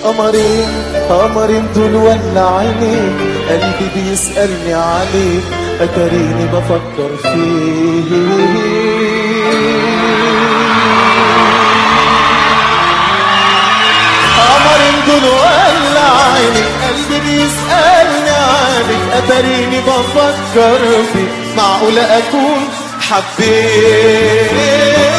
قمرين قمرين دول ولا عينيك قلبي بيسألني عليك أتريني بفكر فيك قمرين دول ولا عينيك قلبي بيسألني عليك أتريني بفكر فيك معقولة أكون حبيت